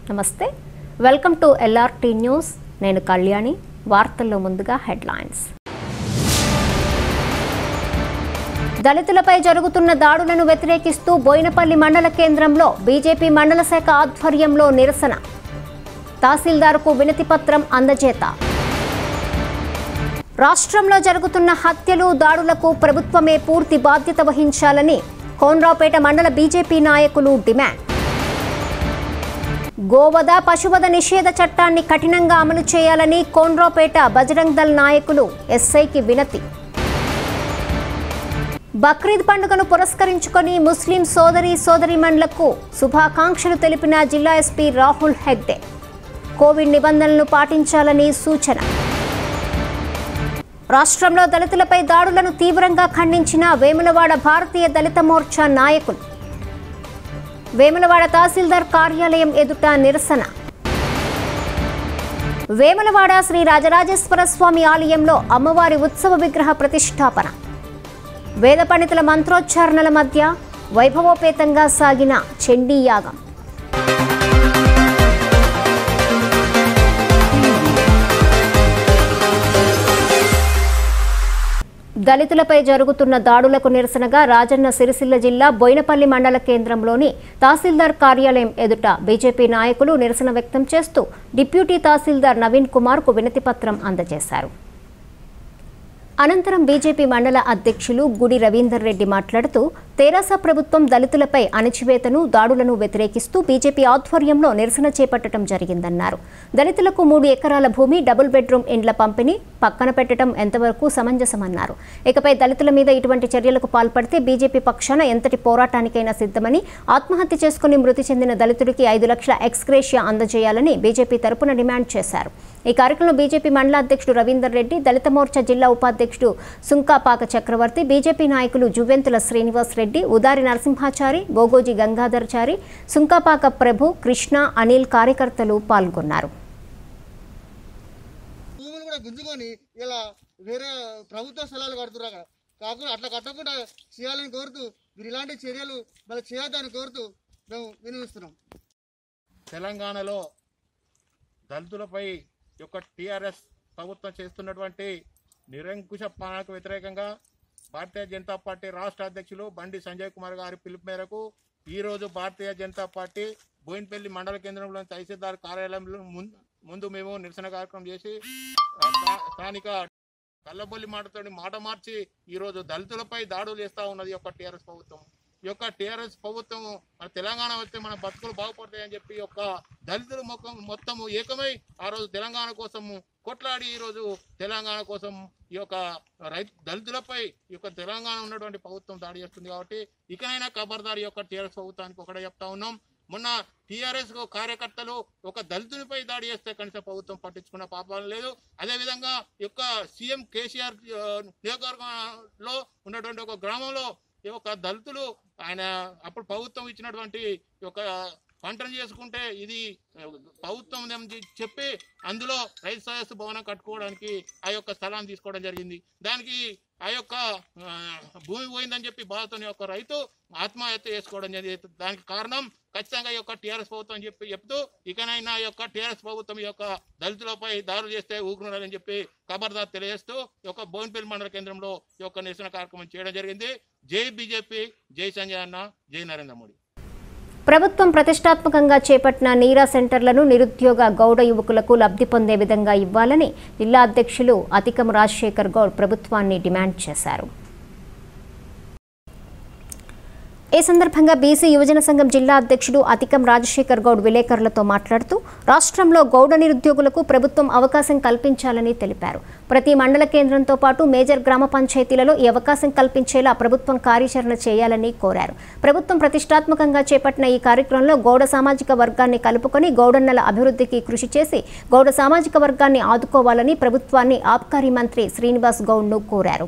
నమస్తే welcome to LRT news నేను కళ్యాణి వార్తల్లో ముందుగా హెడ్లైన్స్ దళితులపై జరుగుతున్న దాడులను వ్యతిరేకిస్తూ బోయినపల్లి మండల కేంద్రంలో బీజేపీ మండల శాఖ ఆధ్వర్యంలో నిరసన తహసీల్దార్కు వినతి పత్రం అందజేత రాష్ట్రంలో జరుగుతున్న హత్యలు దాడులకు ప్రభుత్వమే పూర్తి బాధ్యత వహించాలని కోన్రావుపేట మండల బీజేపీ నాయకులు డిమాండ్ గోవధ పశువధ నిషేధ చట్టాన్ని కఠినంగా అమలు చేయాలని కోన్రావుపేట బజరంగ్ దళ్ నాయకులు ఎస్ఐకి వినతి బక్రీద్ పండుగను పురస్కరించుకొని ముస్లిం సోదరి సోదరిమణులకు శుభాకాంక్షలు తెలిపిన జిల్లా ఎస్పీ రాహుల్ హెగ్డే కోవిడ్ నిబంధనలను పాటించాలని సూచన రాష్ట్రంలో దళితులపై దాడులను తీవ్రంగా ఖండించిన వేములవాడ భారతీయ దళిత మోర్చా నాయకులు వేములవాడ తహసీల్దార్ కార్యాలయం ఎదుట నిరసన వేములవాడ శ్రీ రాజరాజేశ్వర స్వామి ఆలయంలో అమ్మవారి ఉత్సవ విగ్రహ ప్రతిష్టాపన వేద పండితుల మంత్రోచ్చారణల మధ్య వైభవోపేతంగా సాగిన చండీ యాగం దళితులపై జరుగుతున్న దాడులకు నిరసనగా రాజన్న సిరిసిల్ల జిల్లా బోయినపల్లి మండల కేంద్రంలోని తహసీల్దార్ కార్యాలయం ఎదుట బీజేపీ నాయకులు నిరసన వ్యక్తం చేస్తూ డిప్యూటీ తహసీల్దార్ నవీన్ కుమార్ కు వినతి పత్రం అందజేశారు అనంతరం బీజేపీ మండల అధ్యక్షులు గుడి రవీందర్ రెడ్డి మాట్లాడుతూ తెరాస ప్రభుత్వం దళితులపై అణచివేతను దాడులను వ్యతిరేకిస్తూ బీజేపీ ఆధ్వర్యంలో నిరసన చేపట్టడం జరిగిందన్నారు దళితులకు మూడు ఎకరాల భూమి డబుల్ బెడ్రూమ్ ఇండ్ల పంపిణీ పక్కన పెట్టడం ఎంతవరకు సమంజసమన్నారు ఇకపై దళితుల మీద ఇటువంటి చర్యలకు పాల్పడితే బీజేపీ పక్షాన ఎంతటి పోరాటానికైనా సిద్ధమని ఆత్మహత్య చేసుకుని మృతి చెందిన దళితుడికి ఐదు లక్షల ఎక్స్గ్రేషియా అందజేయాలని బీజేపీ తరపున డిమాండ్ చేశారు ఈ కార్యక్రమంలో బీజేపీ మండల అధ్యక్షుడు రవీందర్ రెడ్డి దళిత మోర్చా జిల్లా ఉపాధ్యక్షుడు సుంకాపాక చక్రవర్తి బీజేపీ నాయకులు జువెంతుల శ్రీనివాస్ రెడ్డి ఉదారి నరసింహాచారి బోగోజీ గంగాధర్చారి సుంకాపాక ప్రభు కృష్ణ అనిల్ కార్యకర్తలు పాల్గొన్నారు భూములు కూడా గుంజుకొని ఇలా వేరే ప్రభుత్వ స్థలాలు కడుతున్నారు అక్కడ కాకుండా అట్లా కట్టకుండా చేయాలని కోరుతూ మీరు ఇలాంటి చర్యలు మళ్ళీ చేయొద్దని కోరుతూ మేము వినిపిస్తున్నాం తెలంగాణలో దళితులపై యొక్క టీఆర్ఎస్ ప్రభుత్వం చేస్తున్నటువంటి నిరంకుశ పాలనకు వ్యతిరేకంగా భారతీయ జనతా పార్టీ రాష్ట్ర అధ్యక్షులు బండి సంజయ్ కుమార్ గారి పిలుపు మేరకు ఈరోజు భారతీయ జనతా పార్టీ బోయినపల్లి మండల కేంద్రంలోని తహసీల్దార్ కార్యాలయంలో ముందు ముందు మేము నిరసన కార్యక్రమం చేసి ఆ, స్థా- స్థానిక కల్లబొల్లి మాటతోని మాట మార్చి ఈరోజు దళితులపై దాడులు చేస్తా ఉన్నది ఈ యొక్క టీఆర్ఎస్ ప్రభుత్వం ఈ యొక్క టీఆర్ఎస్ ప్రభుత్వం మన తెలంగాణ వస్తే మన బతుకులు బాగుపడతాయని చెప్పి ఈ యొక్క దళితులు మొత్తం మొత్తము ఏకమై ఆ రోజు తెలంగాణ కోసం కొట్లాడి ఈ రోజు తెలంగాణ కోసం ఈ యొక్క రైతు దళితులపై ఈ యొక్క తెలంగాణ ఉన్నటువంటి ప్రభుత్వం దాడి చేస్తుంది కాబట్టి ఇకనైనా ఖబర్దార్ ఈ యొక్క టీఆర్ఎస్ ప్రభుత్వానికి ఒకటే చెప్తా ఉన్నాం మొన్న టీఆర్ఎస్ కార్యకర్తలు ఒక దళితునిపై దాడి చేస్తే కనీసం ప్రభుత్వం పట్టించుకున్న పాపాలు లేదు అదే విధంగా ఈ యొక్క సీఎం కేసీఆర్ ఆ, నియోజకవర్గంలో ఉన్నటువంటి ఒక గ్రామంలో ఈ యొక్క దళితులు ఆయన అప్పుడు ప్రభుత్వం ఇచ్చినటువంటి ఈ యొక్క పంటను చేసుకుంటే ఇది ఆ, ప్రభుత్వం ఏమని చెప్పి అందులో రైతు సదస్సు భవనం కట్టుకోవడానికి ఆ యొక్క స్థలాన్ని తీసుకోవడం జరిగింది దానికి ఆ యొక్క ఆ, భూమి పోయిందని చెప్పి బాధతో ఈ యొక్క రైతు ఆత్మహత్య చేసుకోవడం జరిగింది దానికి కారణం ఖచ్చితంగా ఈ యొక్క టీఆర్ఎస్ ప్రభుత్వం అని చెప్పి చెప్తూ ఇకనైనా ఈ యొక్క టీఆర్ఎస్ ప్రభుత్వం ఈ యొక్క దళితులపై దాడులు చేస్తే ఊరుకున్నారని చెప్పి ఖబర్దార్ తెలియజేస్తూ ఈ యొక్క బోన్పల్లి మండల కేంద్రంలో ఈ యొక్క నిరసన కార్యక్రమం చేయడం జరిగింది జై బీజేపీ జై సంజయ్ అన్న జై నరేంద్ర మోడీ ప్రభుత్వం ప్రతిష్టాత్మకంగా చేపట్టిన నీరా సెంటర్లను నిరుద్యోగ గౌడ యువకులకు లబ్ధి పొందే విధంగా ఇవ్వాలని జిల్లా అధ్యక్షులు అతికం రాజశేఖర్ గౌడ్ ప్రభుత్వాన్ని డిమాండ్ చేశారు ఈ సందర్భంగా బీసీ యువజన సంఘం జిల్లా అధ్యక్షుడు అతికం రాజశేఖర్ గౌడ్ విలేకరులతో మాట్లాడుతూ రాష్ట్రంలో గౌడ నిరుద్యోగులకు ప్రభుత్వం అవకాశం కల్పించాలని తెలిపారు ప్రతి మండల కేంద్రంతో పాటు మేజర్ గ్రామ పంచాయతీలలో ఈ అవకాశం కల్పించేలా ప్రభుత్వం కార్యాచరణ చేయాలని కోరారు ప్రభుత్వం ప్రతిష్టాత్మకంగా చేపట్టిన ఈ కార్యక్రమంలో గౌడ సామాజిక వర్గాన్ని కలుపుకొని గౌడన్నల అభివృద్ధికి కృషి చేసి గౌడ సామాజిక వర్గాన్ని ఆదుకోవాలని ప్రభుత్వాన్ని ఆబ్కారీ మంత్రి శ్రీనివాస్ గౌడ్ను కోరారు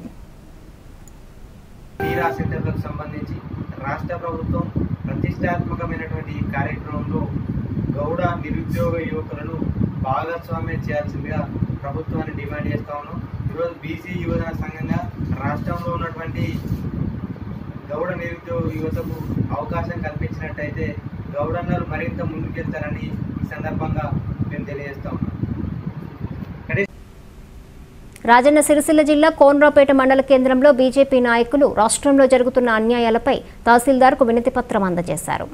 తీరా సెంటర్లకు సంబంధించి రాష్ట్ర ప్రభుత్వం ప్రతిష్టాత్మకమైనటువంటి ఈ కార్యక్రమంలో గౌడ నిరుద్యోగ యువకులను భాగస్వామ్యం చేయాల్సిందిగా ప్రభుత్వాన్ని డిమాండ్ చేస్తా ఉన్నాం ఈరోజు బీసీ యువజన సంఘంగా రాష్ట్రంలో ఉన్నటువంటి గౌడ నిరుద్యోగ యువతకు అవకాశం కల్పించినట్టయితే గౌడన్నలు మరింత ముందుకెళ్తారని ఈ సందర్భంగా మేము తెలియజేస్తా ఉన్నాం రాజన్న సిరిసిల్ల జిల్లా కోనరావుపేట మండల కేంద్రంలో బీజేపీ నాయకులు రాష్ట్రంలో జరుగుతున్న అన్యాయాలపై తహసీల్దార్కు వినతిపత్రం అందజేశారు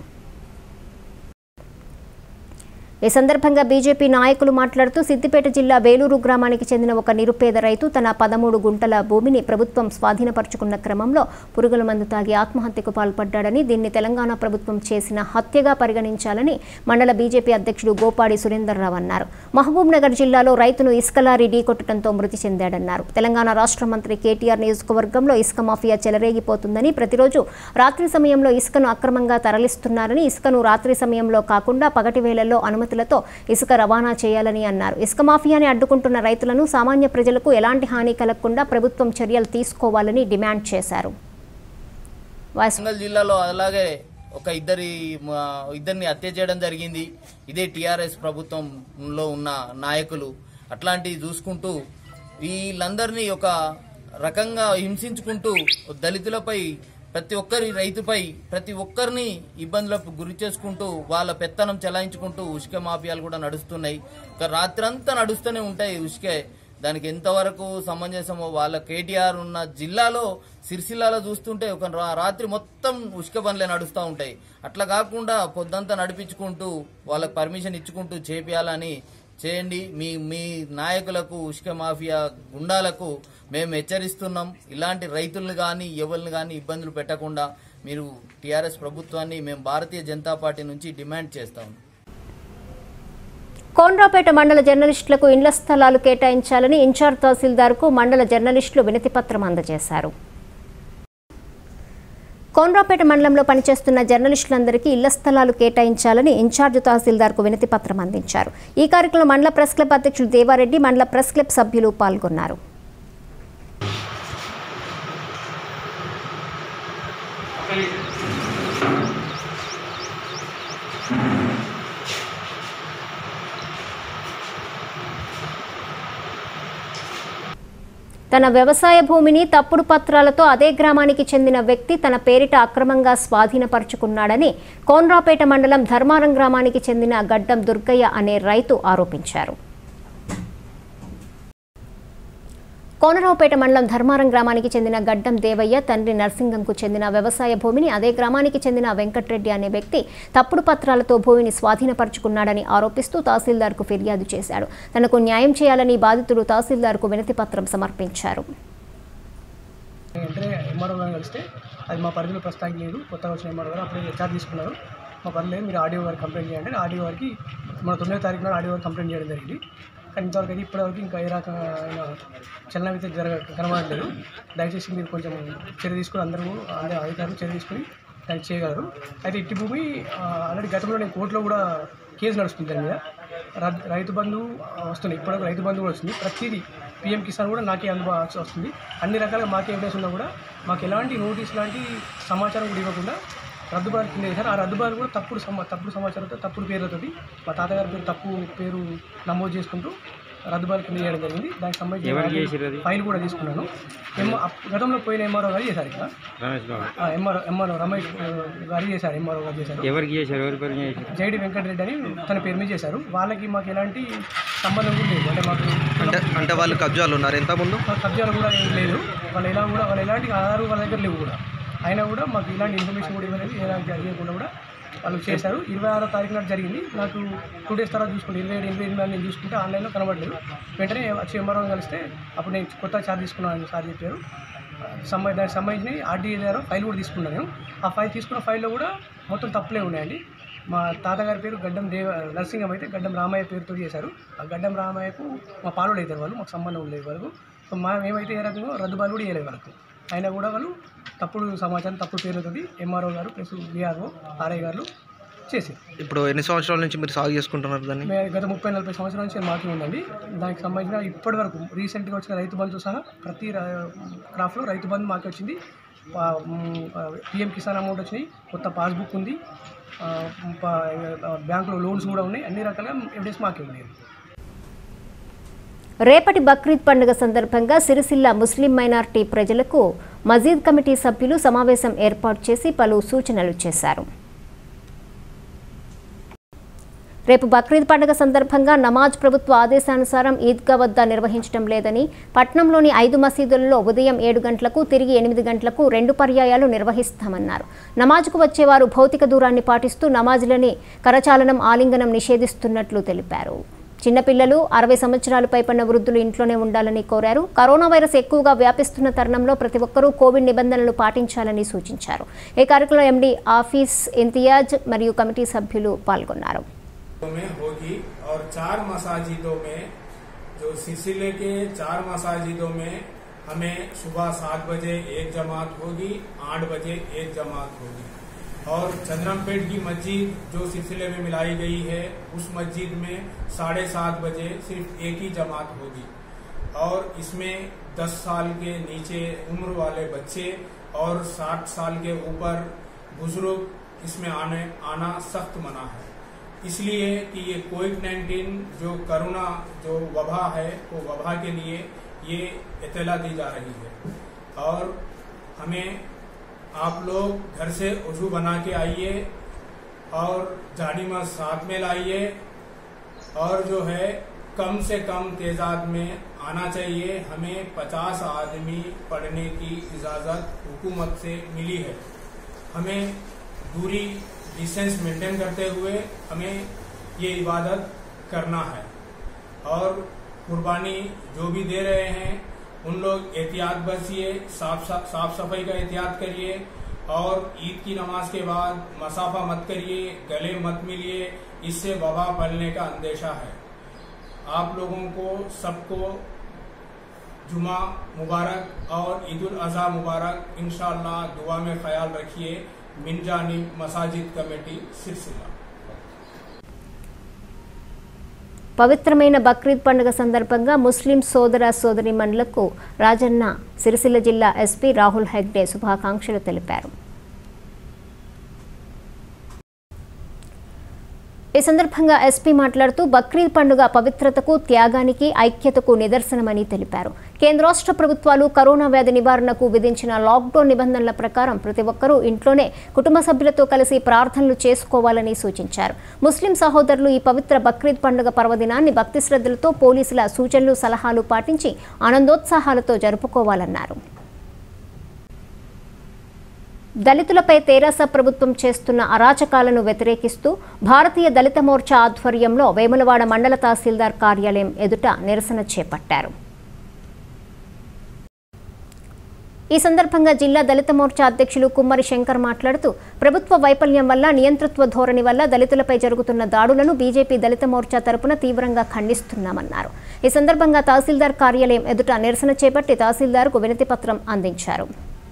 ఈ సందర్భంగా బీజేపీ నాయకులు మాట్లాడుతూ సిద్దిపేట జిల్లా వేలూరు గ్రామానికి చెందిన ఒక నిరుపేద రైతు తన పదమూడు గుంటల భూమిని ప్రభుత్వం స్వాధీనపరుచుకున్న క్రమంలో పురుగుల మందు తాగి ఆత్మహత్యకు పాల్పడ్డాడని దీన్ని తెలంగాణ ప్రభుత్వం చేసిన హత్యగా పరిగణించాలని మండల బీజేపీ అధ్యక్షుడు గోపాడి సురేందర్రావు అన్నారు మహబూబ్ నగర్ జిల్లాలో రైతును ఇసుక లారీ ఢీకొట్టడంతో మృతి చెందాడన్నారు తెలంగాణ రాష్ట్ర మంత్రి కేటీఆర్ నియోజకవర్గంలో ఇసుక మాఫియా చెలరేగిపోతుందని ప్రతిరోజు రాత్రి సమయంలో ఇసుకను అక్రమంగా తరలిస్తున్నారని ఇసుకను రాత్రి సమయంలో కాకుండా పగటి వేళల్లో అనుమతులతో ఇసుక రవాణా చేయాలని అన్నారు ఇసుక మాఫియాని అడ్డుకుంటున్న రైతులను సామాన్య ప్రజలకు ఎలాంటి హాని కలగకుండా ప్రభుత్వం చర్యలు తీసుకోవాలని డిమాండ్ చేశారు వాయిస్ వరంగల్ జిల్లాలో అలాగే ఒక ఇద్దరి మా- ఇద్దరిని హత్య చేయడం జరిగింది ఇదే టిఆర్ఎస్ ప్రభుత్వంలో ఉన్న నాయకులు అట్లాంటివి చూసుకుంటూ వీళ్ళందరినీ ఒక రకంగా హింసించుకుంటూ దళితులపై ప్రతి ఒక్కరి రైతుపై ప్రతి ఒక్కరిని ఇబ్బందులకు గురి చేసుకుంటూ వాళ్ళ పెత్తనం చెలాయించుకుంటూ ఉష్క మాఫియాలు కూడా నడుస్తున్నాయి ఒక రాత్రంతా నడుస్తూనే ఉంటాయి ఉష్కే దానికి ఎంతవరకు సమంజసమో వాళ్ళ కేటీఆర్ ఉన్న జిల్లాలో సిరిసిల్లాలో చూస్తుంటే ఒక రా- రాత్రి మొత్తం ఉష్క బండ్లే నడుస్తూ ఉంటాయి అట్లా కాకుండా పొద్దంతా నడిపించుకుంటూ వాళ్ళకి పర్మిషన్ ఇచ్చుకుంటూ చేపియాలని చేయండి మీ మీ నాయకులకు ఉష్క మాఫియా గుండాలకు మేము హెచ్చరిస్తున్నాం ఇలాంటి రైతులను కానీ ఎవరిని కానీ ఇబ్బందులు పెట్టకుండా మీరు టీఆర్ఎస్ ప్రభుత్వాన్ని మేము భారతీయ జనతా పార్టీ నుంచి డిమాండ్ చేస్తాం కోనరావుపేట మండల జర్నలిస్టులకు ఇండ్ల స్థలాలు కేటాయించాలని ఇన్ఛార్జ్ తహసీల్దార్కు మండల జర్నలిస్టులు వినతిపత్రం అందజేశారు కోనరావుపేట మండలంలో పనిచేస్తున్న జర్నలిస్టులందరికీ ఇళ్ల స్థలాలు కేటాయించాలని ఇన్ఛార్జ్ తహసీల్దార్కు వినతి పత్రం అందించారు ఈ కార్యక్రమంలో మండల ప్రెస్ క్లబ్ అధ్యక్షుడు దేవారెడ్డి మండల ప్రెస్ క్లబ్ సభ్యులు పాల్గొన్నారు తన వ్యవసాయ భూమిని తప్పుడు పత్రాలతో అదే గ్రామానికి చెందిన వ్యక్తి తన పేరిట అక్రమంగా స్వాధీనపరుచుకున్నాడని కోన్రాపేట మండలం ధర్మారం గ్రామానికి చెందిన గడ్డం దుర్గయ్య అనే రైతు ఆరోపించారు కోనరావుపేట మండలం ధర్మారం గ్రామానికి చెందిన గడ్డం దేవయ్య తండ్రి నర్సింగంకు చెందిన వ్యవసాయ భూమిని అదే గ్రామానికి చెందిన వెంకట్రెడ్డి అనే వ్యక్తి తప్పుడు పత్రాలతో భూమిని స్వాధీనపరుచుకున్నాడని ఆరోపిస్తూ తహసీల్దార్కు ఫిర్యాదు చేశాడు తనకు న్యాయం చేయాలని బాధితుడు తహసీల్దార్కు వినతి పత్రం సమర్పించారు వెంటనే ఎంఆర్ఓ గారిని కలిస్తే అది మా పరిధిలో ప్రస్తుతానికి లేదు కొత్తగా వచ్చిన ఎంఆర్ఓ గారు అప్పుడే హెచ్ఆర్ తీసుకున్నారు మా పరిధిలో లేదు, మీరు ఆడియో గారికి కంప్లైంట్ చేయండి ఆడియో గారికి మన తొమ్మిదో తారీఖున ఆడియో గారికి కంప్లైంట్ చేయడం జరిగింది కానీ ఇంతవరకు అయితే ఇప్పటివరకు ఇంకా ఏ రకమైన చలనం అయితే జరగ కనబడలేదు దయచేసి మీరు కొంచెం చర్య తీసుకుని అందరూ అందరూ అధికారులు చర్య తీసుకుని దాన్ని చేయగలరు అయితే ఇట్టి భూమి ఆల్రెడీ గతంలో నేను కోర్టులో కూడా కేసు నడుస్తుంది దాని మీద ర- రైతు బంధు ఆ, వస్తుంది ఇప్పటివరకు రైతు బంధు కూడా వస్తుంది ప్రతిదీ పిఎం కిసాన్ కూడా నాకే అందుబాటు వస్తుంది అన్ని రకాలుగా మాకే ఎవిడెన్స్ ఉన్నా కూడా మాకు ఎలాంటి నోటీస్ లాంటి సమాచారం కూడా ఇవ్వకుండా రద్దుబాటు కింద చేశారు ఆ రద్దుబాటు కూడా తప్పుడు సమా తప్పుడు సమాచారంతో తప్పుడు పేర్లతోటి మా తాతగారి పేరు తప్పు పేరు నమోదు చేసుకుంటూ రద్దుబాటు కింద చేయడం జరిగింది దానికి సంబంధించి ఫైల్ కూడా తీసుకున్నాను ఎంఆ అప్- గతంలో పోయిన ఎంఆర్ఓ గారు చేశారు ఇక్కడ ఎంఆర్ఓ ఎంఆర్ఓ రమేష్ ఆ, గారు చేశారు ఎంఆర్ఓ గారు చేశారు ఎవరికి చేశారు ఎవరి పని చేశారు జైడి వెంకటరెడ్డి అని తన పేరు మీద చేశారు వాళ్ళకి మాకు ఎలాంటి సంబంధం కూడా లేదు అంటే మాకు అంటే అంటే వాళ్ళు కబ్జాలు ఉన్నారు ఎంత ముందు వాళ్ళ కబ్జాలు కూడా ఏం లేదు వాళ్ళు ఎలా కూడా వాళ్ళు ఎలాంటి ఆధారాలు వాళ్ళ దగ్గర లేవు కూడా అయినా కూడా మాకు ఇలాంటి ఇన్ఫర్మేషన్ కూడా ఇవ్వలేదు ఎలాంటి జరిగకుండా కూడా వాళ్ళు చేశారు ఇరవై ఆరో తారీఖు నాడు జరిగింది నాకు టూ డేస్ తర్వాత చూసుకుంటే ఇరవై ఏడు ఇరవై ఎనిమిది నేను చూసుకుంటే ఆన్లైన్లో కనబడలేదు వెంటనే వచ్చి ఎంఆర్ఓ కలిస్తే అప్పుడు నేను కొత్త ఛార్జ్ తీసుకున్నాను సార్ చెప్పారు సంబంధ దానికి సంబంధించి ఆర్డీఏ గారు ఫైల్ కూడా తీసుకున్నాను నేను ఆ ఫైల్ తీసుకున్న ఫైల్లో కూడా మొత్తం తప్పులే ఉన్నాయండి మా తాతగారి పేరు గడ్డం దేవ నరసింహం అయితే గడ్డం రామయ్య పేరుతో చేశారు ఆ గడ్డం రామయ్యకు మా పాలుడు అవుతారు వాళ్ళు మాకు సంబంధం లేదు వాళ్ళకు సో మా మేమైతే ఏ రకంగా రద్దుబాటు కూడా చేయలేదు వాళ్ళకు అయినా కూడా వాళ్ళు తప్పుడు సమాచారం తప్పుడు పేరుతోటి ఎంఆర్ఓ గారు ప్లస్ విఆర్ఓ ఆర్ఐ గారు చేశారు ఇప్పుడు ఎన్ని సంవత్సరాల నుంచి మీరు సాగు చేసుకుంటున్నారు దాన్ని మే గత ముప్పై నలభై సంవత్సరాల నుంచి మాకే ఉందండి దానికి సంబంధించిన ఇప్పటి వరకు రీసెంట్గా వచ్చిన రైతు బంధు సహా ప్రతి రా- క్రాప్లో రైతు బంధు మాకే వచ్చింది పిఎం కిసాన్ అమౌంట్ వచ్చినాయి కొత్త పాస్బుక్ ఉంది ఆ, ప- బ్యాంకులో లోన్స్ కూడా ఉన్నాయి అన్ని రకాల ఎవిడెన్స్ మాకే ఉన్నాయి రేపటి బక్రీద్ పండుగ సందర్భంగా సిరిసిల్ల ముస్లిం మైనార్టీ ప్రజలకు మజీద్ కమిటీ సభ్యులు సమావేశం ఏర్పాటు చేసి పలు సూచనలు చేశారు రేపు బక్రీద్ పండుగ సందర్భంగా నమాజ్ ప్రభుత్వ ఆదేశానుసారం ఈద్గా వద్ద నిర్వహించడం లేదని పట్నంలోని ఐదు మసీదులలో ఉదయం ఏడు గంటలకు తిరిగి ఎనిమిది గంటలకు రెండు పర్యాయాలు నిర్వహిస్తామన్నారు నమాజ్కు వచ్చేవారు భౌతిక దూరాన్ని పాటిస్తూ నమాజులని కరచాలనం ఆలింగనం నిషేధిస్తున్నట్లు తెలిపారు చిన్నపిల్లలు అరవై సంవత్సరాలు పైపడిన వృద్ధులు ఇంట్లోనే ఉండాలని కోరారు కరోనా వైరస్ ఎక్కువగా వ్యాపిస్తున్న తరుణంలో ప్రతి ఒక్కరూ కోవిడ్ నిబంధనలు పాటించాలని సూచించారు ఈ కార్యక్రమంలో ఎండీ ఆఫీస్ ఇంతియాజ్ మరియు కమిటీ సభ్యులు పాల్గొన్నారు में होगी और चार मसाजिदों में जो सिलसिले के चार मसाजिदों में हमें सुबह सात बजे एक जमात होगी आठ बजे एक जमात होगी और चंद्रमपेट की मस्जिद जो सिलसिले में मिलाई गई है उस मस्जिद में साढ़े सात बजे सिर्फ एक ही जमात होगी और इसमें 10 साल के नीचे उम्र वाले बच्चे और 60 साल के ऊपर बुजुर्ग इसमें आने आना सख्त मना है इसलिए कि ये कोविड 19 जो कोरोना जो वबा है वो वबा के लिए ये इतला दी जा रही है और हमें आप लोग घर से वजू बना के आइए और झाड़ी में साथ में लाइए और जो है कम से कम तेजाद में आना चाहिए हमें 50 आदमी पढ़ने की इजाजत हुकूमत से मिली है हमें दूरी डिस्टेंस मेंटेन करते हुए हमें ये इबादत करना है और कुर्बानी जो भी दे रहे हैं उन लोग एहतियात बरसिए साफ साफ सफाई का एहतियात करिए और ईद की नमाज के बाद मसाफा मत करिए गले मत मिलिए इससे वबा फैलने का अंदेशा है आप लोगों को सबको जुमा मुबारक और ईद उल अजहा मुबारक इंशाल्लाह दुआ में ख्याल रखिए मिनजानी मसाजिद कमेटी सिलसिला పవిత్రమైన బక్రీద్ పండుగ సందర్భంగా ముస్లిం సోదర సోదరిమణులకు రాజన్న సిరిసిల్ల జిల్లా ఎస్పీ రాహుల్ హెగ్డే శుభాకాంక్షలు తెలిపారు ఈ సందర్భంగా ఎస్పీ మాట్లాడుతూ బక్రీద్ పండుగ పవిత్రతకు త్యాగానికి ఐక్యతకు నిదర్శనమని తెలిపారు కేంద్ర రాష్ట్ర ప్రభుత్వాలు కరోనా వ్యాధి నివారణకు విధించిన లాక్డౌన్ నిబంధనల ప్రకారం ప్రతి ఒక్కరూ ఇంట్లోనే కుటుంబ సభ్యులతో కలిసి ప్రార్థనలు చేసుకోవాలని సూచించారు ముస్లిం సహోదరులు ఈ పవిత్ర బక్రీద్ పండుగ పర్వదినాన్ని భక్తి శ్రద్ధలతో పోలీసుల సూచనలు సలహాలు పాటించి ఆనందోత్సాహాలతో జరుపుకోవాలన్నారు దళితులపై తెరాస ప్రభుత్వం చేస్తున్న అరాచకాలను వ్యతిరేకిస్తూ భారతీయ దళిత మోర్చా ఆధ్వర్యంలో వేములవాడ మండల తహసీల్దార్ కార్యాలయం ఎదుట నిరసన చేపట్టారు ఈ సందర్భంగా జిల్లా దళిత మోర్చా అధ్యక్షులు కుమ్మరి శంకర్ మాట్లాడుతూ ప్రభుత్వ వైఫల్యం వల్ల నియంతృత్వ ధోరణి వల్ల దళితులపై జరుగుతున్న దాడులను బీజేపీ దళిత మోర్చా తరపున తీవ్రంగా ఖండిస్తున్నామన్నారు ఈ సందర్భంగా తహసీల్దార్ కార్యాలయం ఎదుట నిరసన చేపట్టి తహసీల్దార్కు వినతి పత్రం అందించారు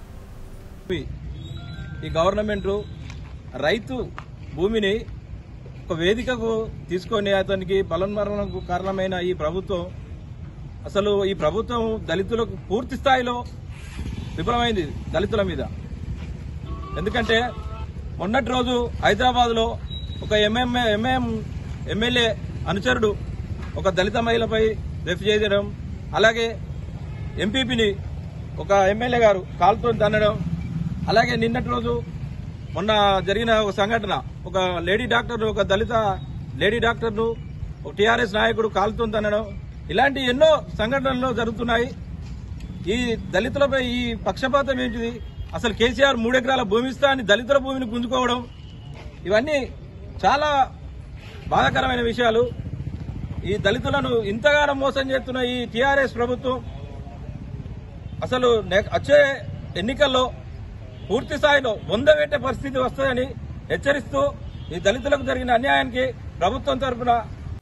ఈ గవర్నమెంట్ రైతు భూమిని ఒక వేదికకు తీసుకొని అతనికి బలన్మరణకు కారణమైన ఈ ప్రభుత్వం అసలు ఈ ప్రభుత్వం దళితులకు పూర్తి స్థాయిలో విఫలమైంది దళితుల మీద ఎందుకంటే మొన్నటి రోజు హైదరాబాద్లో ఒక ఎంఎం ఎంఎం ఎమ్మెల్యే అనుచరుడు ఒక దళిత మహిళపై రెఫ్ చేయడం అలాగే ఎంపీపీని ఒక ఎమ్మెల్యే గారు కాలుతో తన్నడం అలాగే నిన్నటి రోజు మొన్న జరిగిన ఒక సంఘటన ఒక లేడీ డాక్టర్ ఒక దళిత లేడీ డాక్టర్ను ఒక టీఆర్ఎస్ నాయకుడు కాలుతో తన్నడం ఇలాంటి ఎన్నో సంఘటనలు జరుగుతున్నాయి ఈ దళితులపై ఈ పక్షపాతం ఏంటిది అసలు కేసీఆర్ మూడెకరాల భూమి ఇస్తా అని దళితుల భూమిని గుంజుకోవడం ఇవన్నీ చాలా బాధాకరమైన విషయాలు ఈ దళితులను ఇంతగానో మోసం చేస్తున్న ఈ టీఆర్ఎస్ ప్రభుత్వం అసలు నె- వచ్చే ఎన్నికల్లో పూర్తి స్థాయిలో వంద పెట్టే పరిస్థితి వస్తుందని హెచ్చరిస్తూ ఈ దళితులకు జరిగిన అన్యాయానికి ప్రభుత్వం తరఫున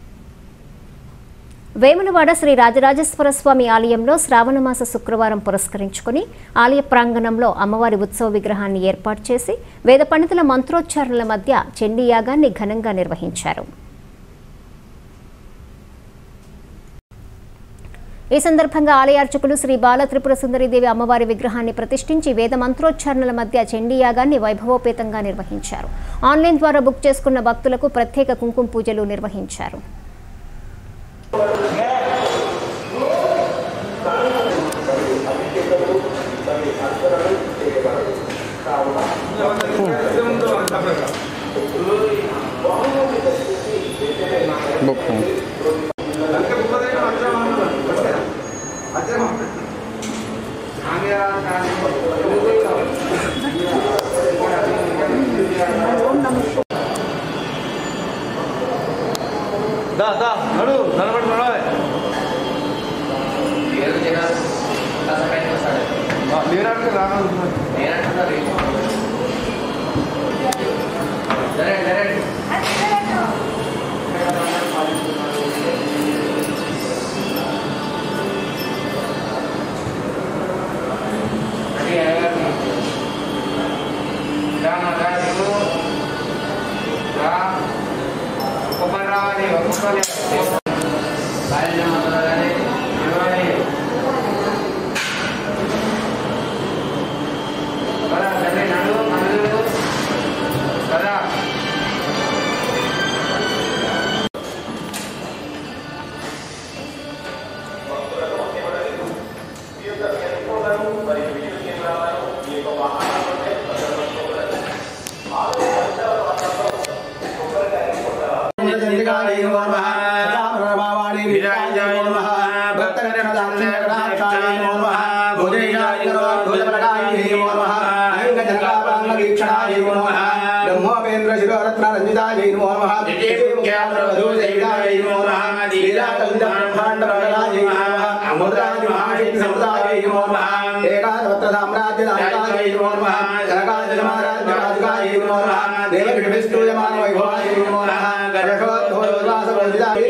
వేములవాడ శ్రీ రాజరాజేశ్వర స్వామి ఆలయంలో శ్రావణమాస శుక్రవారం పురస్కరించుకుని ఆలయ ప్రాంగణంలో అమ్మవారి ఉత్సవ విగ్రహాన్ని ఏర్పాటు చేసి వేద పండితుల మంత్రోచ్చారణల మధ్య చండీ యాగాన్ని ఘనంగా నిర్వహించారు ఈ సందర్భంగా ఆలయార్చకులు శ్రీ బాల త్రిపుర సుందరీదేవి అమ్మవారి విగ్రహాన్ని ప్రతిష్ఠించి వేద మంత్రోచ్చారణల మధ్య చండీ యాగాన్ని వైభవోపేతంగా నిర్వహించారు ఆన్లైన్ ద్వారా బుక్ చేసుకున్న భక్తులకు ప్రత్యేక కుంకుమ పూజలు నిర్వహించారు దా దా నడు నిలబడి నడవాలి లేరంటే రాను బ్రహ్మోపేంద్ర శిరోరత్న రంజితాయ నమో ఏకాదవత్ర సామ్రాజ్య నాయకాయ నమో జనకాయ మహారాజ్య రాజకాయ నమో దేవకి విష్ణుయమాన వైభవాయ నమో గణేశోద్భవాస వందితాయ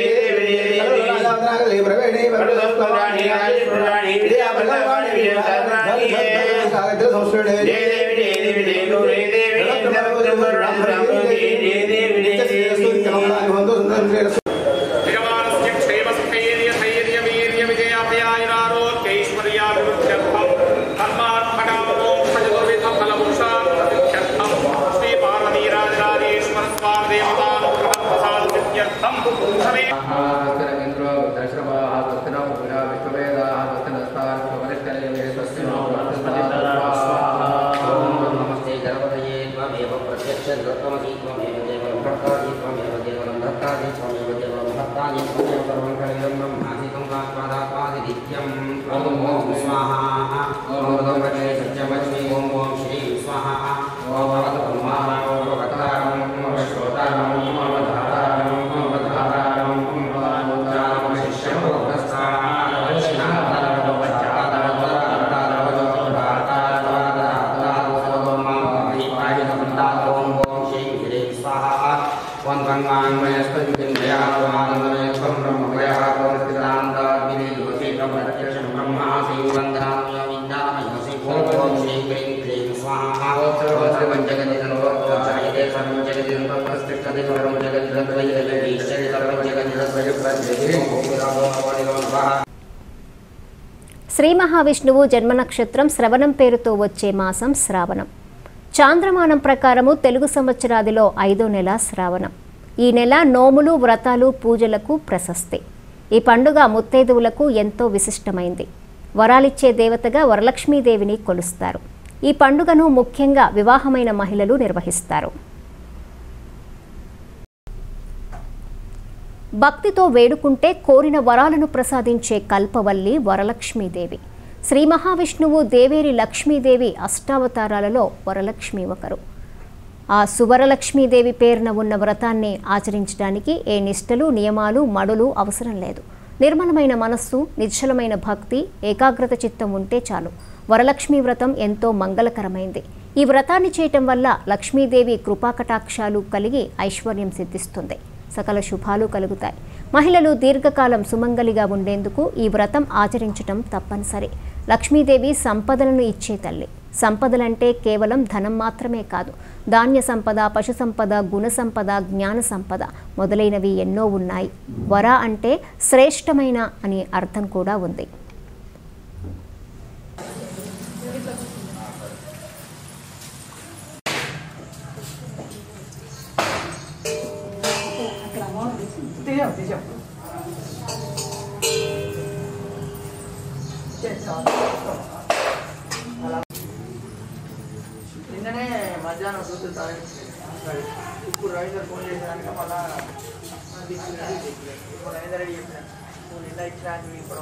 శ్రీ మహావిష్ణువు జన్మ నక్షత్రం శ్రవణం పేరుతో వచ్చే మాసం శ్రావణం చాంద్రమానం ప్రకారము తెలుగు సంవత్సరాదిలో ఐదో నెల శ్రావణం ఈ నెల నోములు వ్రతాలు పూజలకు ప్రశస్తి ఈ పండుగ ముత్తైదువులకు ఎంతో విశిష్టమైంది వరాలిచ్చే దేవతగా వరలక్ష్మీదేవిని కొలుస్తారు ఈ పండుగను ముఖ్యంగా వివాహమైన మహిళలు నిర్వహిస్తారు భక్తితో వేడుకుంటే కోరిన వరాలను ప్రసాదించే కల్పవల్లి వరలక్ష్మీదేవి శ్రీ మహావిష్ణువు దేవేరి లక్ష్మీదేవి అష్టావతారాలలో వరలక్ష్మి ఒకరు ఆ సువరలక్ష్మీదేవి పేరున ఉన్న వ్రతాన్ని ఆచరించడానికి ఏ నిష్టలు నియమాలు మడులు అవసరం లేదు నిర్మలమైన మనస్సు నిశ్చలమైన భక్తి ఏకాగ్రత చిత్తం ఉంటే చాలు వరలక్ష్మి వ్రతం ఎంతో మంగళకరమైంది ఈ వ్రతాన్ని చేయటం వల్ల లక్ష్మీదేవి కృపాకటాక్షాలు కలిగి ఐశ్వర్యం సిద్ధిస్తుంది సకల శుభాలు కలుగుతాయి మహిళలు దీర్ఘకాలం సుమంగలిగా ఉండేందుకు ఈ వ్రతం ఆచరించటం తప్పనిసరి లక్ష్మీదేవి సంపదలను ఇచ్చే తల్లి సంపదలంటే కేవలం ధనం మాత్రమే కాదు ధాన్య సంపద పశు సంపద గుణ సంపద జ్ఞాన సంపద మొదలైనవి ఎన్నో ఉన్నాయి వర అంటే శ్రేష్టమైన అని అర్థం కూడా ఉంది నిన్ననే మధ్యాహ్నం చూసి ఇప్పుడు రవీందర్ ఫోన్ చేసినాక మళ్ళా ఇప్పుడు రవీందర్ రెడ్డి చెప్పిన నువ్వు నిన్న ఇచ్చిన ఇప్పుడు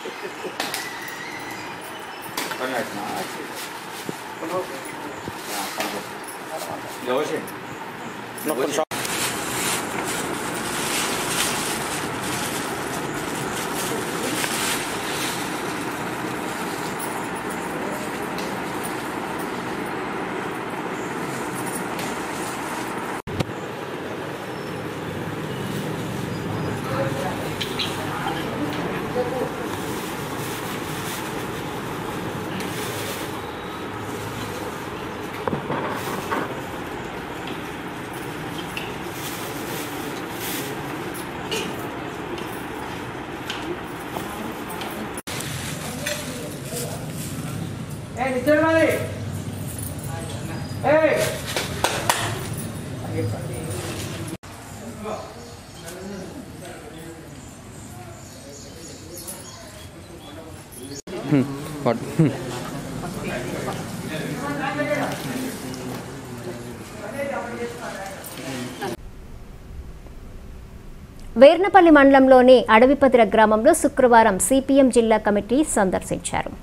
ఏ నిచ్చడు మరి ఏ వేర్నపల్లి మండలంలోని అడవిపతిర గ్రామంలో శుక్రవారం సిపిఎం జిల్లా కమిటీ సందర్శించారు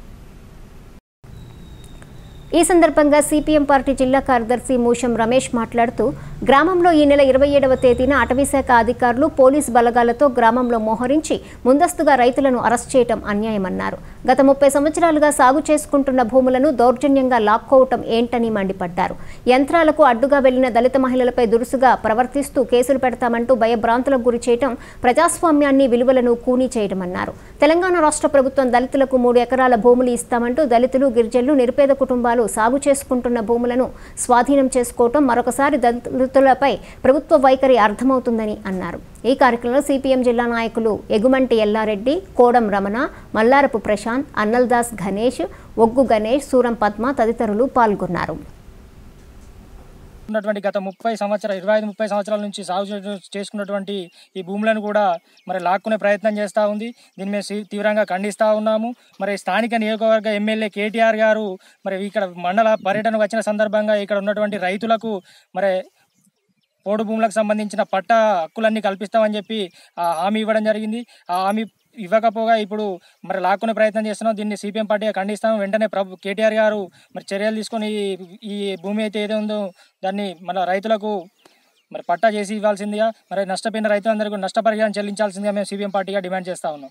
ఈ సందర్భంగా సిపిఎం పార్టీ జిల్లా కార్యదర్శి మూషం రమేష్ మాట్లాడుతూ గ్రామంలో ఈ నెల ఇరవై ఏడవ తేదీన అటవీశాఖ అధికారులు పోలీస్ బలగాలతో గ్రామంలో మోహరించి ముందస్తుగా రైతులను అరెస్ట్ చేయటం అన్యాయమన్నారు గత ముప్పై సంవత్సరాలుగా సాగు చేసుకుంటున్న భూములను దౌర్జన్యంగా లాక్కోవటం ఏంటని మండిపడ్డారు యంత్రాలకు అడ్డుగా వెళ్లిన దళిత మహిళలపై దురుసుగా ప్రవర్తిస్తూ కేసులు పెడతామంటూ భయభ్రాంతులకు గురి చేయటం ప్రజాస్వామ్యాన్ని విలువలను కూనీ చేయడమన్నారు తెలంగాణ రాష్ట్ర ప్రభుత్వం దళితులకు మూడు ఎకరాల భూములు ఇస్తామంటూ దళితులు గిరిజనులు నిరుపేద కుటుంబాలు సాగు చేసుకుంటున్న భూములను స్వాధీనం చేసుకోవటం మరొకసారి దళితులపై ప్రభుత్వ వైఖరి అర్థమవుతుందని అన్నారు ఈ కార్యక్రమంలో సిపిఎం జిల్లా నాయకులు ఎగుమంటి ఎల్లారెడ్డి కోడం రమణ మల్లారపు ప్రశాంత్ అన్నల్దాస్ గణేష్ ఒగ్గు గణేష్ సూరం పద్మ తదితరులు పాల్గొన్నారు ఉన్నటువంటి గత ముప్పై సంవత్సరాలు ఇరవై ఐదు ముప్పై సంవత్సరాల నుంచి సాగు చే- చేసుకున్నటువంటి ఈ భూములను కూడా మరి లాక్కునే ప్రయత్నం చేస్తూ ఉంది దీన్ని మేము తీ- తీవ్రంగా ఖండిస్తూ ఉన్నాము మరి స్థానిక నియోజకవర్గ ఎమ్మెల్యే కేటీఆర్ గారు మరి ఇక్కడ మండల పర్యటనకు వచ్చిన సందర్భంగా ఇక్కడ ఉన్నటువంటి రైతులకు మరి పోడు భూములకు సంబంధించిన పట్ట హక్కులన్నీ కల్పిస్తామని చెప్పి ఆ హామీ ఇవ్వడం జరిగింది ఆ హామీ ఇవ్వకపోగా ఇప్పుడు మరి లాక్కునే ప్రయత్నం చేస్తున్నాం దీన్ని సిపిఎం పార్టీగా ఖండిస్తాం వెంటనే ప్రభు కేటీఆర్ గారు మరి చర్యలు తీసుకొని ఈ- ఈ భూమి అయితే ఏదో ఉందో దాన్ని మన రైతులకు మరి పట్టా చేసి ఇవ్వాల్సిందిగా మరి నష్టపోయిన రైతులందరికీ నష్టపరిహారం చెల్లించాల్సిందిగా మేము సిపిఎం పార్టీగా డిమాండ్ చేస్తా ఉన్నాం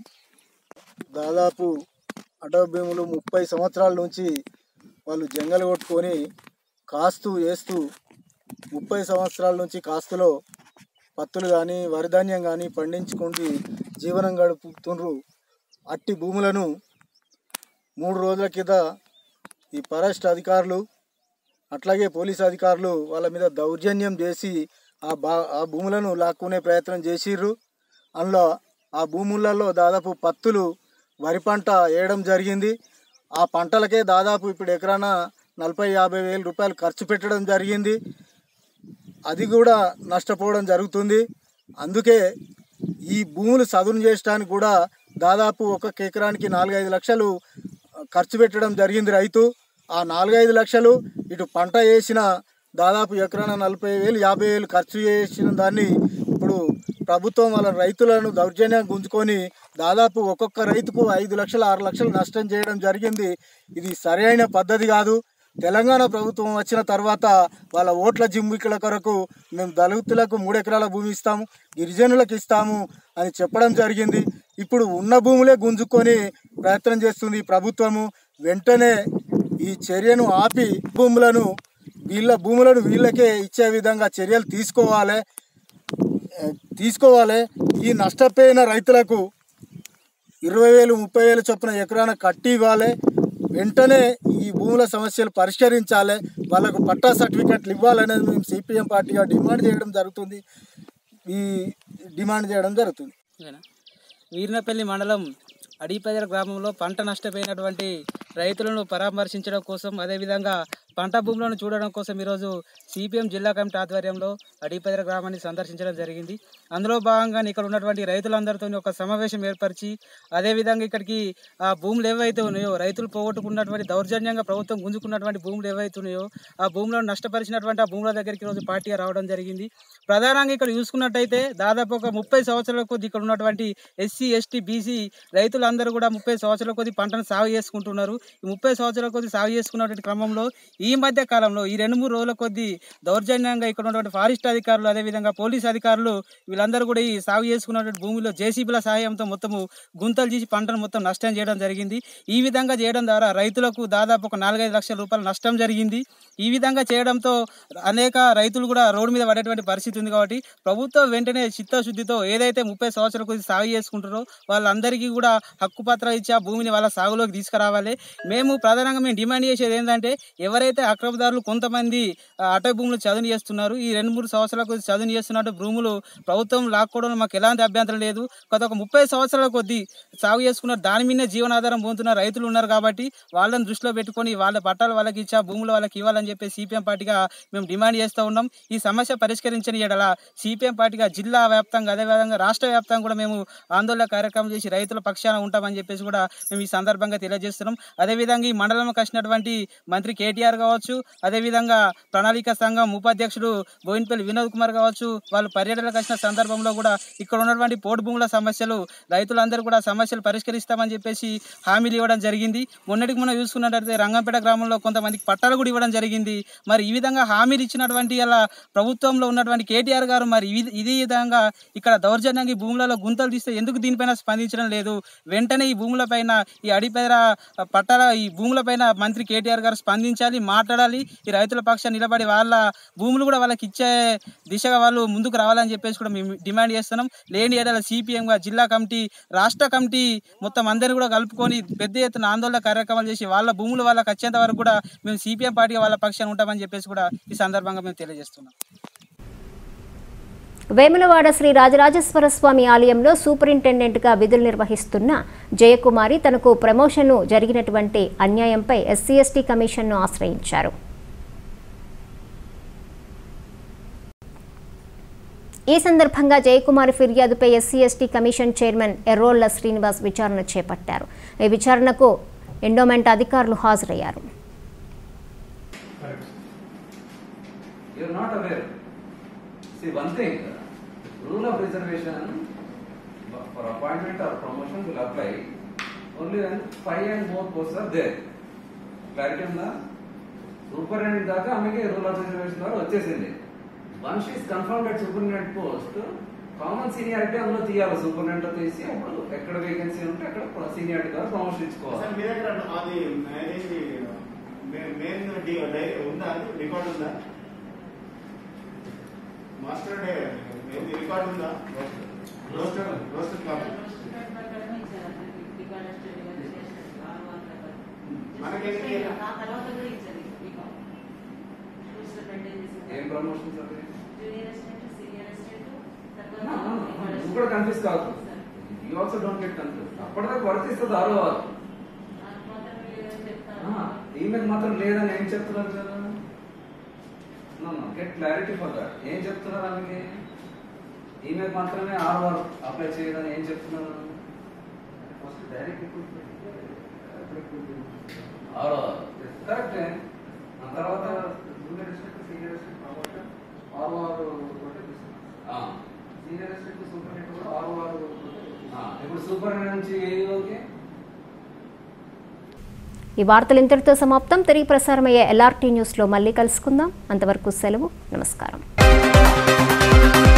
దాదాపు అటవీ భూములు ముప్పై సంవత్సరాల నుంచి వాళ్ళు జంగలు కొట్టుకొని కాస్తూ వేస్తూ ముప్పై సంవత్సరాల నుంచి కాస్తులో పత్తులు కానీ వరిధాన్యం కానీ పండించుకుంటూ జీవనం గడుపుతుండ్రు అట్టి భూములను మూడు రోజుల కింద ఈ ఫారెస్ట్ అధికారులు అట్లాగే పోలీస్ అధికారులు వాళ్ళ మీద దౌర్జన్యం చేసి ఆ బా ఆ భూములను లాక్కునే ప్రయత్నం చేసిర్రు అందులో ఆ భూములలో దాదాపు పత్తులు వరి పంట వేయడం జరిగింది ఆ పంటలకే దాదాపు ఇప్పుడు ఎకరాన నలభై యాభై వేల రూపాయలు ఖర్చు పెట్టడం జరిగింది అది కూడా నష్టపోవడం జరుగుతుంది అందుకే ఈ భూములు సదును చేయడానికి కూడా దాదాపు ఒక ఎకరానికి నాలుగైదు లక్షలు ఖర్చు పెట్టడం జరిగింది రైతు ఆ నాలుగైదు లక్షలు ఇటు పంట వేసిన దాదాపు ఎకరాన నలభై వేలు యాభై వేలు ఖర్చు చేసిన దాన్ని ఇప్పుడు ప్రభుత్వం వాళ్ళ రైతులను దౌర్జన్యం గుంజుకొని దాదాపు ఒక్కొక్క రైతుకు ఐదు లక్షలు ఆరు లక్షలు నష్టం చేయడం జరిగింది ఇది సరైన పద్ధతి కాదు తెలంగాణ ప్రభుత్వం వచ్చిన తర్వాత వాళ్ళ ఓట్ల జిమ్మికల కొరకు మేము దళితులకు మూడు ఎకరాల భూమి ఇస్తాము గిరిజనులకు ఇస్తాము అని చెప్పడం జరిగింది ఇప్పుడు ఉన్న భూములే గుంజుకొని ప్రయత్నం చేస్తుంది ఈ ప్రభుత్వము వెంటనే ఈ చర్యను ఆపి భూములను వీళ్ళ భూములను వీళ్ళకే ఇచ్చే విధంగా చర్యలు తీసుకోవాలి ఆ, తీసుకోవాలి ఈ నష్టపోయిన రైతులకు ఇరవై వేలు ముప్పై వేలు చొప్పున ఎకరాన కట్టి ఇవ్వాలి వెంటనే ఈ భూముల సమస్యలు పరిష్కరించాలి వాళ్ళకు పట్టా సర్టిఫికెట్లు ఇవ్వాలనేది మేము సిపిఎం పార్టీగా డిమాండ్ చేయడం జరుగుతుంది ఈ డిమాండ్ చేయడం జరుగుతుంది వీరినపల్లి మండలం అడిపేదల గ్రామంలో పంట నష్టపోయినటువంటి రైతులను పరామర్శించడం కోసం అదేవిధంగా పంట భూములను చూడడం కోసం ఈరోజు సిపిఎం జిల్లా కమిటీ ఆధ్వర్యంలో అడిపేదర గ్రామాన్ని సందర్శించడం జరిగింది అందులో భాగంగా ఇక్కడ ఉన్నటువంటి రైతులందరితో ఒక సమావేశం ఏర్పరిచి అదేవిధంగా ఇక్కడికి ఆ భూములు ఏవైతే ఉన్నాయో రైతులు పోగొట్టుకున్నటువంటి దౌర్జన్యంగా ప్రభుత్వం గుంజుకున్నటువంటి భూములు ఏవైతే ఉన్నాయో ఆ భూములను నష్టపరిచినటువంటి ఆ భూముల దగ్గరికి ఈరోజు పార్టీగా రావడం జరిగింది ప్రధానంగా ఇక్కడ చూసుకున్నట్టయితే దాదాపు ఒక ముప్పై సంవత్సరాల కొద్ది ఇక్కడ ఉన్నటువంటి ఎస్సీ ఎస్టీ బీసీ రైతులందరూ కూడా ముప్పై సంవత్సరాల కొద్ది పంటను సాగు చేసుకుంటున్నారు ఈ ముప్పై సంవత్సరాల కొద్ది సాగు చేసుకున్నటువంటి క్రమంలో ఈ మధ్య కాలంలో ఈ రెండు మూడు రోజుల కొద్ది దౌర్జన్యంగా ఇక్కడ ఉన్నటువంటి ఫారెస్ట్ అధికారులు అదేవిధంగా పోలీస్ అధికారులు వీళ్ళందరూ కూడా ఈ సాగు చేసుకున్నటువంటి భూమిలో జేసీబీల సహాయంతో మొత్తము గుంతలు చేసి పంటను మొత్తం నష్టం చేయడం జరిగింది ఈ విధంగా చేయడం ద్వారా రైతులకు దాదాపు ఒక నాలుగైదు లక్షల రూపాయల నష్టం జరిగింది ఈ విధంగా చేయడంతో అనేక రైతులు కూడా రోడ్డు మీద పడేటువంటి పరిస్థితి ఉంది కాబట్టి ప్రభుత్వం వెంటనే చిత్తశుద్ధితో ఏదైతే ముప్పై సంవత్సరాల కొద్ది సాగు చేసుకుంటారో వాళ్ళందరికీ కూడా హక్కు పత్రాలు ఇచ్చి ఆ భూమిని వాళ్ళ సాగులోకి తీసుకురావాలి మేము ప్రధానంగా మేము డిమాండ్ చేసేది ఏంటంటే ఎవరైతే అక్రమదారులు కొంతమంది ఆ, అటవీ భూములు చదును చేస్తున్నారు ఈ రెండు మూడు సంవత్సరాల కొద్ది చదును చేస్తున్నట్టు భూములు ప్రభుత్వం లాక్కోవడంలో మాకు ఎలాంటి అభ్యంతరం లేదు గత ఒక ముప్పై సంవత్సరాల కొద్ది సాగు చేసుకున్న దాని మీదే జీవనాధారం పొందుతున్న రైతులు ఉన్నారు కాబట్టి వాళ్ళని దృష్టిలో పెట్టుకొని వాళ్ళ పట్టాలు వాళ్ళకి ఇచ్చా భూములు వాళ్ళకి ఇవ్వాలని చెప్పి సిపిఎం పార్టీగా మేము డిమాండ్ చేస్తూ ఉన్నాం ఈ సమస్య పరిష్కరించని ఎడల సిపిఎం పార్టీగా జిల్లా వ్యాప్తంగా అదేవిధంగా రాష్ట్ర వ్యాప్తంగా కూడా మేము ఆందోళన కార్యక్రమం చేసి రైతుల పక్షాన ఉంటామని చెప్పేసి కూడా మేము ఈ సందర్భంగా తెలియజేస్తున్నాం అదేవిధంగా ఈ మండలంకి వచ్చినటువంటి మంత్రి కేటీఆర్ కావచ్చు అదేవిధంగా ప్రణాళిక సంఘం ఉపాధ్యక్షుడు బోయినపల్లి వినోద్ కుమార్ కావచ్చు వాళ్ళు పర్యటనకు వచ్చిన సందర్భంలో కూడా ఇక్కడ ఉన్నటువంటి పోటు భూముల సమస్యలు రైతులందరూ కూడా సమస్యలు పరిష్కరిస్తామని చెప్పేసి హామీలు ఇవ్వడం జరిగింది మొన్నటికి మొన్న చూసుకున్నట్టయితే రంగంపేట గ్రామంలో కొంతమందికి పట్టాలు కూడా ఇవ్వడం జరిగింది మరి ఈ విధంగా హామీలు ఇచ్చినటువంటి అలా ప్రభుత్వంలో ఉన్నటువంటి కేటీఆర్ గారు మరి ఇది- ఇదే విధంగా ఇక్కడ దౌర్జన్యంగా ఈ భూములలో గుంతలు తీస్తే ఎందుకు దీనిపైన స్పందించడం లేదు వెంటనే ఈ భూములపైన ఈ అడిపేర పట్టాల ఈ భూములపైన మంత్రి కేటీఆర్ గారు స్పందించాలి మాట్లాడాలి ఈ రైతుల పక్షాన్ని నిలబడి వాళ్ళ భూములు కూడా వాళ్ళకి ఇచ్చే దిశగా వాళ్ళు ముందుకు రావాలని చెప్పేసి కూడా మేము డిమాండ్ చేస్తున్నాం లేని ఏడాది సిపిఎంగా జిల్లా కమిటీ రాష్ట్ర కమిటీ మొత్తం అందరినీ కూడా కలుపుకొని పెద్ద ఎత్తున ఆందోళన కార్యక్రమాలు చేసి వాళ్ళ భూములు వాళ్ళకి వచ్చేంత వరకు కూడా మేము సిపిఎం పార్టీగా వాళ్ళ పక్షాన ఉంటామని చెప్పేసి కూడా ఈ సందర్భంగా మేము తెలియజేస్తున్నాం వేములవాడ శ్రీ రాజరాజేశ్వర స్వామి ఆలయంలో సూపరింటెండెంట్గా విధులు నిర్వహిస్తున్న జయకుమారి తనకు ప్రమోషన్ను జరిగినటువంటి అన్యాయంపై ఎస్సీ ఎస్టీ కమిషన్ను ఆశ్రయించారు ఈ సందర్భంగా జయకుమారి ఫిర్యాదుపై SC ST commission chairman Errolla Srinivas విచారణ చేపట్టారు ఈ విచారణకు ఎండోమెంట్ అధికారులు హాజరయ్యారు You're not aware. See, one thing, rule of reservation for appointment or promotion will apply only when five and more posts are there. Clarity ఉందా సూపరింటెండెంట్ దాకా ఆమెకి రూల్ ఆఫ్ రిజర్వేషన్ ద్వారా వచ్చేసింది once is confirmed at superintendent post common seniority అందులో తీయాలి superintendent తీసి అప్పుడు ఎక్కడ వేకెన్సీ ఉంటే అక్కడ సీనియారిటీ ద్వారా ప్రమోషన్ సార్ ఇచ్చుకోవాలి మీ దగ్గర అది అదేంటి మెయిన్ డైరీ ఉందా అది రికార్డ్ ఉందా మాస్టర్ డే రికార్డ్ ఉందా రోస్టర్ రోస్టర్ కాపీ మనకేంటి ఏం ప్రమోషన్స్ అది నువ్వు కూడా కన్ఫ్యూజ్ కాదు you also don't get confuse అప్పటిదాకా వర్తిస్తుంది ఆరో వారు ఈమెయిల్ మాత్రం లేదని ఏం చెప్తున్నారు కదా గెట్ క్లారిటీ ఫర్ దట్ ఏం చెప్తున్నారు ఆమెకి ఈమెయిల్ మాత్రమే ఆరు వారు అప్లై చేయదని ఏం చెప్తున్నారు ఫస్ట్ డైరెక్ట్ ఆరో కరెక్టే ఆ తర్వాత junior assistant senior assistant promotion ఆరు ఆరు సీనియర్ అసిస్టెంట్ సూపరింటెండెంట్ కూడా ఆరు ఆరు ఇప్పుడు సూపరింటెండెంట్ నుంచి ఓకే ఈ వార్తలు ఇంతటితో సమాప్తం తిరిగి ప్రసారమయ్యే ఎల్ఆర్టీ న్యూస్లో మళ్ళీ కలుసుకుందాం అంతవరకు సెలవు నమస్కారం